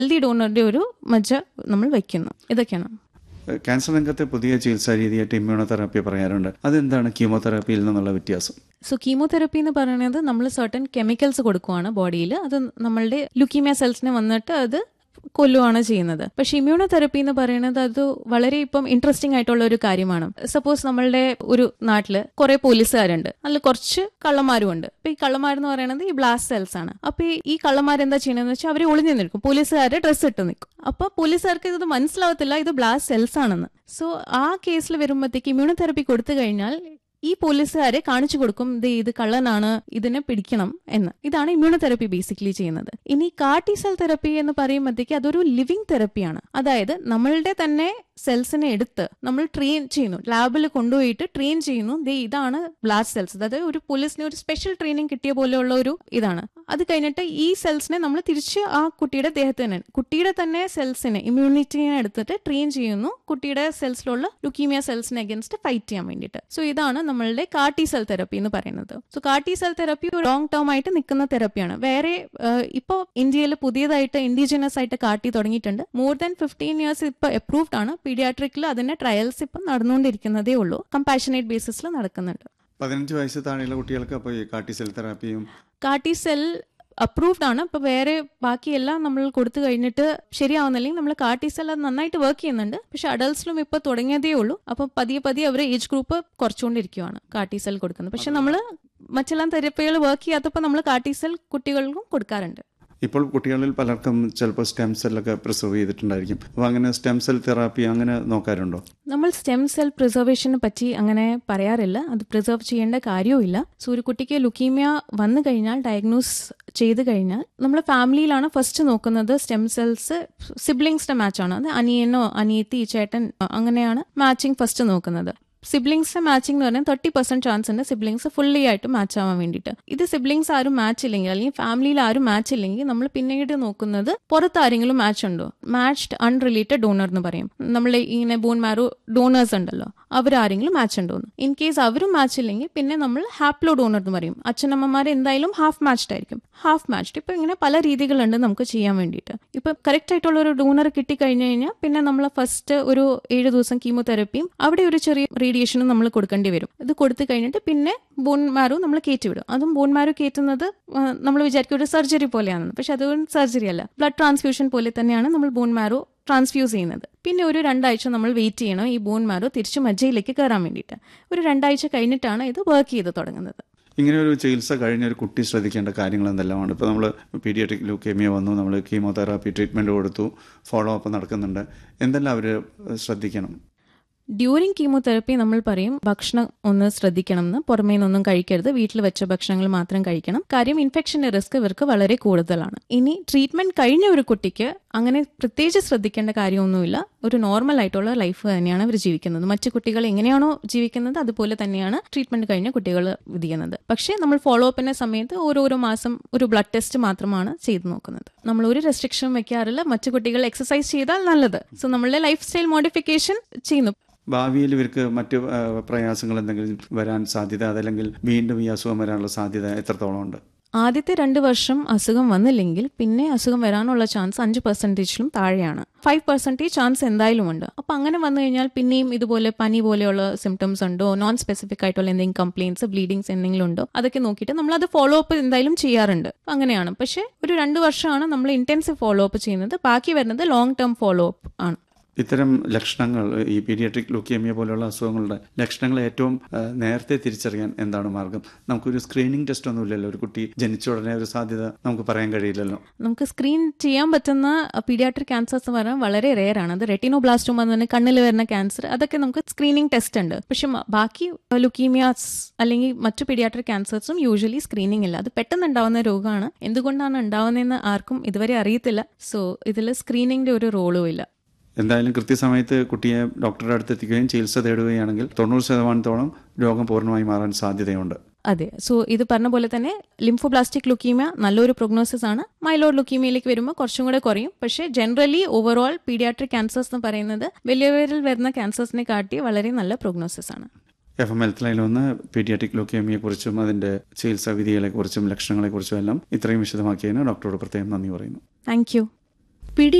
healthy ഡോണറുടെ ഒരു മജ്ജ നമ്മൾ വയ്ക്കുന്നു ഇതൊക്കെയാണ് ക്യാൻസർ രംഗത്തെ പുതിയ ചികിത്സാ രീതിയായിട്ട് ഇമ്മ്യൂണോതെറാപ്പി പറയാറുണ്ട് അതെന്താണ് കീമോതെറാപ്പിയിൽ നിന്നുള്ള വ്യത്യാസം സോ കീമോതെറപ്പി എന്ന് പറയുന്നത് നമ്മൾ സർട്ടൻ കെമിക്കൽസ് കൊടുക്കുവാണ് ബോഡിയിൽ അത് നമ്മളുടെ ലുക്കീമിയ സെൽസിനെ വന്നിട്ട് അത് കൊല്ലുവാണ് ചെയ്യുന്നത് പക്ഷെ ഇമ്മ്യൂണോതെറപ്പി എന്ന് പറയുന്നത് അത് വളരെ ഇപ്പം ഇൻട്രസ്റ്റിംഗ് ആയിട്ടുള്ള ഒരു കാര്യമാണ് സപ്പോസ് നമ്മളുടെ ഒരു നാട്ടില് കുറെ പോലീസുകാരുണ്ട് അതിൽ കുറച്ച് കള്ളന്മാരും ഉണ്ട് അപ്പൊ ഈ കള്ളന്മാരെന്ന് പറയുന്നത് ഈ ബ്ലാസ്റ്റ് സെൽസ് ആണ് അപ്പൊ ഈ- ഈ കള്ളന്മാർ എന്താ ചെയ്യണമെന്ന് വെച്ചാൽ അവർ ഒളിഞ്ഞു നിൽക്കും പോലീസുകാരെ ഡ്രസ്സ് ഇട്ട് നിൽക്കും അപ്പൊ പോലീസുകാർക്ക് ഇത് മനസ്സിലാവത്തില്ല ഇത് ബ്ലാസ്റ്റ് സെൽസ് ആണെന്ന് സോ ആ കേസിൽ വരുമ്പോഴത്തേക്ക് ഇമ്മ്യൂണോതെറപ്പി കൊടുത്തു കഴിഞ്ഞാൽ ഈ പോലീസുകാരെ കാണിച്ചു കൊടുക്കും ഇത് ഇത് കള്ളനാണ് ഇതിനെ പിടിക്കണം എന്ന് ഇതാണ് ഇമ്മ്യൂണോതെറപ്പി ബേസിക്കലി ചെയ്യുന്നത് ഇനി കാർട്ടി സെൽ തെറപ്പി എന്ന് പറയുമ്പോഴത്തേക്ക് അതൊരു ലിവിങ് തെറപ്പിയാണ് അതായത് നമ്മളുടെ തന്നെ സെൽസിനെ എടുത്ത് നമ്മൾ ട്രെയിൻ ചെയ്യുന്നു ലാബിൽ കൊണ്ടുപോയിട്ട് ട്രെയിൻ ചെയ്യുന്നു ദേ ഇതാണ് ബ്ലാസ്റ്റ് സെൽസ് അതായത് ഒരു പോലീസിന് ഒരു സ്പെഷ്യൽ ട്രെയിനിങ് കിട്ടിയ പോലെയുള്ള ഒരു ഇതാണ് അത് കഴിഞ്ഞിട്ട് ഈ സെൽസിനെ നമ്മൾ തിരിച്ച് ആ കുട്ടിയുടെ ദേഹത്ത് തന്നെ കുട്ടിയുടെ തന്നെ സെൽസിനെ ഇമ്മ്യൂണിറ്റിനെ എടുത്തിട്ട് ട്രെയിൻ ചെയ്യുന്നു കുട്ടിയുടെ സെൽസിലുള്ള ലുക്കീമിയ സെൽസിനെ അഗൻസ്റ്റ് ഫൈറ്റ് ചെയ്യാൻ വേണ്ടിയിട്ട് സോ ഇതാണ് നമ്മളുടെ കാർട്ടി സെൽ തെറപ്പി എന്ന് പറയുന്നത് സോ കാർട്ടി സെൽ തെറപ്പി ഒരു ലോങ് ടേം ആയിട്ട് നിൽക്കുന്ന തെറപ്പിയാണ് വേറെ ഇപ്പോൾ ഇന്ത്യയിൽ പുതിയതായിട്ട് ഇൻഡിജിനസ് ആയിട്ട് കാട്ടി തുടങ്ങിയിട്ടുണ്ട് മോർ ദാൻ ഫിഫ്റ്റീൻ ഇയേഴ്സ് ഇപ്പൊ അപ്രൂവ്ഡ് ആണ് പീഡിയാട്രിക്കിൽ അതിന്റെ ട്രയൽസ് ഇപ്പം നടന്നുകൊണ്ടിരിക്കുന്നതേ ഉള്ളൂ കമ്പാഷനേറ്റ് ബേസിസിൽ നടക്കുന്നുണ്ട് പതിനഞ്ച് വയസ്സ് താഴെയുള്ള കുട്ടികൾക്ക് അപ്പോൾ ഈ കാർട്ടി സെൽ തെറാപ്പിയും കാർട്ടി സെൽ അപ്രൂവ്ഡ് ആണ് ഇപ്പൊ വേറെ ബാക്കിയെല്ലാം നമ്മൾ കൊടുത്തു കഴിഞ്ഞിട്ട് ശരിയാവുന്നില്ലെങ്കിൽ നമ്മൾ കാർട്ടി സെൽ അത് നന്നായിട്ട് വർക്ക് ചെയ്യുന്നുണ്ട് പക്ഷെ അഡൽട്സിലും ഇപ്പൊ തുടങ്ങിയതേ ഉള്ളൂ അപ്പൊ പതിയെ പതിയെ അവരെ ഏജ് ഗ്രൂപ്പ് കുറച്ചുകൊണ്ടിരിക്കുവാണ് കാർട്ടി സെൽ കൊടുക്കുന്നത് പക്ഷെ നമ്മൾ മറ്റെല്ലാം തെരപ്പികൾ വർക്ക് ചെയ്യാത്തപ്പോൾ നമ്മൾ കാർട്ടി സെൽ കുട്ടികൾക്കും കൊടുക്കാറുണ്ട് ഇപ്പോൾ കുട്ടികളിൽ പലർക്കും ചിലപ്പോൾ സ്റ്റെം സെല്ലൊക്കെ പ്രിസർവ് ചെയ്തിട്ടുണ്ടായിരിക്കും അപ്പോൾ അങ്ങനെ സ്റ്റെം സെൽ തെറാപ്പി അങ്ങനെ നോക്കാറുണ്ടോ നമ്മൾ സ്റ്റെം സെൽ പ്രിസർവേഷനെ പറ്റി അങ്ങനെ പറയാറില്ല അത് പ്രിസർവ് ചെയ്യേണ്ട കാര്യവുമില്ല സോ ഒരു കുട്ടിക്ക് ലുക്കീമിയ വന്നു കഴിഞ്ഞാൽ ഡയഗ്നോസ് ചെയ്ത് കഴിഞ്ഞാൽ നമ്മൾ ഫാമിലിയിലാണ് ഫസ്റ്റ് നോക്കുന്നത് സ്റ്റെം സെൽസ് സിബ്ലിങ്സിന്റെ മാച്ചാണ് അത് അനിയനോ അനിയത്തി ചേട്ടൻ അങ്ങനെയാണ് മാച്ചിങ് ഫസ്റ്റ് നോക്കുന്നത് സിബ്ലിങ്സ് മാച്ചിങ് എന്ന് പറഞ്ഞാൽ തേർട്ടി പെർസെന്റ് ചാൻസ് ഉണ്ട് സിബ്ലിങ്സ് ഫുള്ളി ആയിട്ട് മാച്ച് ആവാൻ വേണ്ടിയിട്ട് ഇത് സിബ്ലിങ്സ് ആരും മാച്ച് ഇല്ലെങ്കിൽ അല്ലെങ്കിൽ ഫാമിലിയിൽ ആരും മാച്ച് ഇല്ലെങ്കിൽ നമ്മൾ പിന്നീട് നോക്കുന്നത് പുറത്ത് ആരെങ്കിലും മാച്ച് ഉണ്ടോ മാച്ച്ഡ് അൺറിലേറ്റഡ് ഡോണർ എന്ന് പറയും നമ്മൾ ഇങ്ങനെ ബോൺ മാരോ ഡോണേഴ്സ് ഉണ്ടല്ലോ അവരാരെങ്കിലും മാച്ച് ഉണ്ടോ എന്ന് ഇൻ കേസ് അവരും മാച്ച് ഇല്ലെങ്കിൽ പിന്നെ നമ്മൾ ഹാപ്ലോ ഡോണർ എന്ന് പറയും അച്ഛനമ്മമാർ എന്തായാലും ഹാഫ് മാച്ച്ഡ് ആയിരിക്കും ഹാഫ് മാച്ച്ഡ് ഇപ്പൊ ഇങ്ങനെ പല രീതികളുണ്ട് നമുക്ക് ചെയ്യാൻ വേണ്ടിയിട്ട് ഇപ്പൊ കറക്റ്റ് ആയിട്ടുള്ള ഒരു ഡോണർ കിട്ടിക്കഴിഞ്ഞു കഴിഞ്ഞാൽ പിന്നെ നമ്മൾ ഫസ്റ്റ് ഒരു ഏഴ് ദിവസം കീമോതെറപ്പിയും അവിടെ ഒരു ചെറിയ റേഡിയേഷനും നമ്മൾ കൊടുക്കേണ്ടി വരും ഇത് കൊടുത്തു കഴിഞ്ഞിട്ട് പിന്നെ ബോൺ മാരോ നമ്മൾ കയറ്റിവിടും അതും ബോൺ മാരോ കയറ്റുന്നത് നമ്മൾ വിചാരിക്കും ഒരു സർജറി പോലെയാണെന്ന് പക്ഷെ അത് സർജറി അല്ല ബ്ലഡ് ട്രാൻസ്ഫ്യൂഷൻ പോലെ തന്നെയാണ് നമ്മൾ ബോൺ മാരോ ട്രാൻസ്ഫ്യൂസ് ചെയ്യുന്നത് പിന്നെ ഒരു രണ്ടാഴ്ച നമ്മൾ വെയിറ്റ് ചെയ്യണം ഈ ബോൺ മാരോ തിരിച്ച് മജ്ജയിലേക്ക് കയറാൻ വേണ്ടിയിട്ട് ഒരു രണ്ടാഴ്ച കഴിഞ്ഞിട്ടാണ് ഇത് വർക്ക് ചെയ്ത് തുടങ്ങുന്നത് ഇങ്ങനെ ഒരു ചികിത്സ കഴിഞ്ഞ ഒരു കുട്ടി ശ്രദ്ധിക്കേണ്ട കാര്യങ്ങൾ എന്തെല്ലാമാണ് ഇപ്പോൾ നമ്മൾ പീഡിയാട്രിക് ലൂക്കേമിയ വന്നു നമ്മൾ കീമോതെറാപ്പി ട്രീറ്റ്മെൻറ്റ് കൊടുത്തു ഫോളോ അപ്പ് നടക്കുന്നുണ്ട് എന്തെല്ലാം അവർ ശ്രദ്ധിക്കണം ഡ്യൂറിങ് കീമോതെറപ്പി നമ്മൾ പറയും ഭക്ഷണം ഒന്ന് ശ്രദ്ധിക്കണം എന്ന് പുറമേ നിന്നൊന്നും കഴിക്കരുത് വീട്ടിൽ വെച്ച ഭക്ഷണങ്ങൾ മാത്രം കഴിക്കണം കാര്യം ഇൻഫെക്ഷന്റെ റിസ്ക് ഇവർക്ക് വളരെ കൂടുതലാണ് ഇനി ട്രീറ്റ്മെന്റ് കഴിഞ്ഞ ഒരു കുട്ടിക്ക് അങ്ങനെ പ്രത്യേകിച്ച് ശ്രദ്ധിക്കേണ്ട കാര്യമൊന്നുമില്ല ഒരു നോർമൽ ആയിട്ടുള്ള ലൈഫ് തന്നെയാണ് അവർ ജീവിക്കുന്നത് മറ്റു കുട്ടികൾ എങ്ങനെയാണോ ജീവിക്കുന്നത് അതുപോലെ തന്നെയാണ് ട്രീറ്റ്മെന്റ് കഴിഞ്ഞ കുട്ടികൾ വിധിക്കുന്നത് പക്ഷേ നമ്മൾ ഫോളോ അപ്പിന്റെ സമയത്ത് ഓരോരോ മാസം ഒരു ബ്ലഡ് ടെസ്റ്റ് മാത്രമാണ് ചെയ്തു നോക്കുന്നത് നമ്മൾ ഒരു റെസ്ട്രിക്ഷൻ വെക്കാറില്ല മറ്റു കുട്ടികൾ എക്സസൈസ് ചെയ്താൽ നല്ലത് സോ നമ്മളുടെ ലൈഫ് സ്റ്റൈൽ മോഡിഫിക്കേഷൻ ചെയ്യുന്നു ഭാവിയിൽ ഇവർക്ക് മറ്റ് ആ, പ്രയാസങ്ങൾ എന്തെങ്കിലും വരാൻ സാധ്യത അതല്ലെങ്കിൽ വീണ്ടും ഈ അസുഖം വരാനുള്ള സാധ്യത എത്രത്തോളം ഉണ്ട് ആദ്യത്തെ രണ്ട് വർഷം അസുഖം വന്നില്ലെങ്കിൽ പിന്നെ അസുഖം വരാനുള്ള ചാൻസ് അഞ്ച് പെർസെൻറ്റേജിലും താഴെയാണ് ഫൈവ് പെർസെൻറ്റേജ് ചാൻസ് എന്തായാലും ഉണ്ട് അപ്പൊ അങ്ങനെ വന്നു കഴിഞ്ഞാൽ പിന്നെയും ഇതുപോലെ പനി പോലെയുള്ള സിംറ്റംസ് ഉണ്ടോ നോൺ സ്പെസിഫിക് ആയിട്ടുള്ള എന്തെങ്കിലും കംപ്ലയിൻസ് ബ്ലീഡിങ്സ് എന്തെങ്കിലും ഉണ്ടോ അതൊക്കെ നോക്കിയിട്ട് നമ്മൾ അത് ഫോളോ അപ്പ് എന്തായാലും ചെയ്യാറുണ്ട് അങ്ങനെയാണ് പക്ഷേ ഒരു രണ്ട് വർഷമാണ് നമ്മൾ ഇന്റൻസീവ് ഫോളോ അപ്പ് ചെയ്യുന്നത് ബാക്കി വരുന്നത് ലോങ് ടേം ഫോളോ അപ്പ് ആണ് ഇത്തരം ലക്ഷണങ്ങൾ ഈ പീഡിയാട്രിക് ലൂക്കേമിയ പോലുള്ള അസുഖങ്ങളുടെ ലക്ഷണങ്ങൾ ഏറ്റവും ആ, നേരത്തെ തിരിച്ചറിയാൻ എന്താണ് മാർഗം നമുക്കൊരു സ്ക്രീനിങ് ടെസ്റ്റ് ഒന്നുമില്ലല്ലോ ഒരു കുട്ടി ജനിച്ച ഉടനെ ഒരു സാധ്യത നമുക്ക് പറയാൻ കഴിയില്ലല്ലോ നമുക്ക് സ്ക്രീൻ ചെയ്യാൻ പറ്റുന്ന പീഡിയാട്രിക് ക്യാൻസേഴ്സ് എന്ന് പറഞ്ഞാൽ വളരെ റെയർ ആണ് അത് റെറ്റിനോബ്ലാസ്റ്റോമ എന്ന് പറഞ്ഞാൽ കണ്ണിൽ വരുന്ന ക്യാൻസർ അതൊക്കെ നമുക്ക് സ്ക്രീനിങ് ടെസ്റ്റ് ഉണ്ട് പക്ഷെ മ- ബാക്കി ലുക്കീമിയാസ് അല്ലെങ്കിൽ മറ്റു പീഡിയാട്രിക് ക്യാൻസേഴ്സും യൂഷ്വലി സ്ക്രീനിങ് ഇല്ല അത് പെട്ടെന്ന് ഉണ്ടാവുന്ന രോഗമാണ് എന്തുകൊണ്ടാണ് ഉണ്ടാവുന്നതെന്ന് ആർക്കും ഇതുവരെ അറിയത്തില്ല സോ ഇതിൽ സ്ക്രീനിങ്ങിന്റെ ഒരു റോളും ഇല്ല എന്തായാലും കൃത്യസമയത്ത് കുട്ടിയെ ഡോക്ടറുടെ അടുത്ത് എത്തിക്കുകയും ചികിത്സ തേടുകയാണെങ്കിൽ തൊണ്ണൂറ് ശതമാനത്തോളം രോഗം പൂർണ്ണമായി മാറാൻ സാധ്യതയുണ്ട് അതെ സോ ഇത് പറഞ്ഞ പോലെ തന്നെ ലിംഫോബ്ലാസ്റ്റിക് ലുക്കീമിയ നല്ലൊരു പ്രൊഗ്നോസിസ് ആണ് മൈലോഡ് ലുക്കീമിയയിലേക്ക് വരുമ്പോൾ കുറച്ചും കൂടെ കുറയും പക്ഷേ ജനറലി ഓവറോൾ പീഡിയാട്രിക് ക്യാൻസേഴ്സ് എന്ന് പറയുന്നത് വലിയവരിൽ വരുന്ന ക്യാൻസേഴ്സിനെ കാട്ടി വളരെ നല്ല പ്രൊഗ്നോസിസ് ആണ് എഫ് എം ഹെൽത്ത് ലൈനിൽ വന്ന് പീഡിയാട്രിക് ലൂക്കേമിയെക്കുറിച്ചും അതിൻ്റെ ചികിത്സാ വിധികളെക്കുറിച്ചും ലക്ഷണങ്ങളെക്കുറിച്ചും എല്ലാം ഇത്രയും വിശദമാക്കിയതിന് ഡോക്ടറോട് പ്രത്യേകം നന്ദി പറയുന്നു താങ്ക് യു